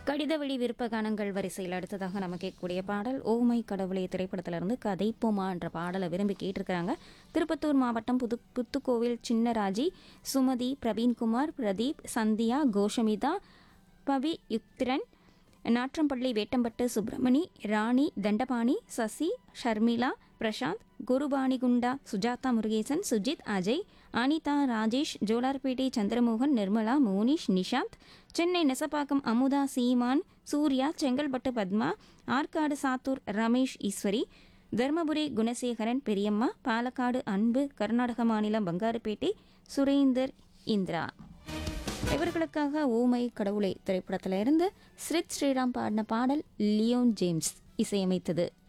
கடித வழி விருப்ப கானங்கள் வரிசையில் அடுத்ததாக நம்ம கேட்கக்கூடிய பாடல் ஓமை கடவுளே திரைப்படத்திலிருந்து கதைப்போமா என்ற பாடலை விரும்பி கேட்டிருக்கிறாங்க திருப்பத்தூர் மாவட்டம் புது புத்துக்கோவில் சின்னராஜி சுமதி பிரவீன்குமார் பிரதீப் சந்தியா கோஷமிதா பவி யுக்திரன் நாற்றம்பள்ளி வேட்டம்பட்டு சுப்பிரமணி ராணி தண்டபாணி சசி ஷர்மிளா பிரசாந்த் குருபாணிகுண்டா சுஜாதா முருகேசன் சுஜித் அஜய் அனிதா ராஜேஷ் ஜோலார்பேட்டை சந்திரமோகன் நிர்மலா மோனிஷ் நிஷாந்த் சென்னை நெசப்பாக்கம் அமுதா சீமான் சூர்யா செங்கல்பட்டு பத்மா ஆற்காடு சாத்தூர் ரமேஷ் ஈஸ்வரி தர்மபுரி குணசேகரன் பெரியம்மா பாலக்காடு அன்பு கர்நாடக மாநிலம் பங்காருப்பேட்டை சுரேந்தர் இந்திரா இவர்களுக்காக ஊமை கடவுளை திரைப்படத்தில் இருந்து ஸ்ரித் ஸ்ரீராம் பாடின பாடல் லியோன் ஜேம்ஸ் இசையமைத்தது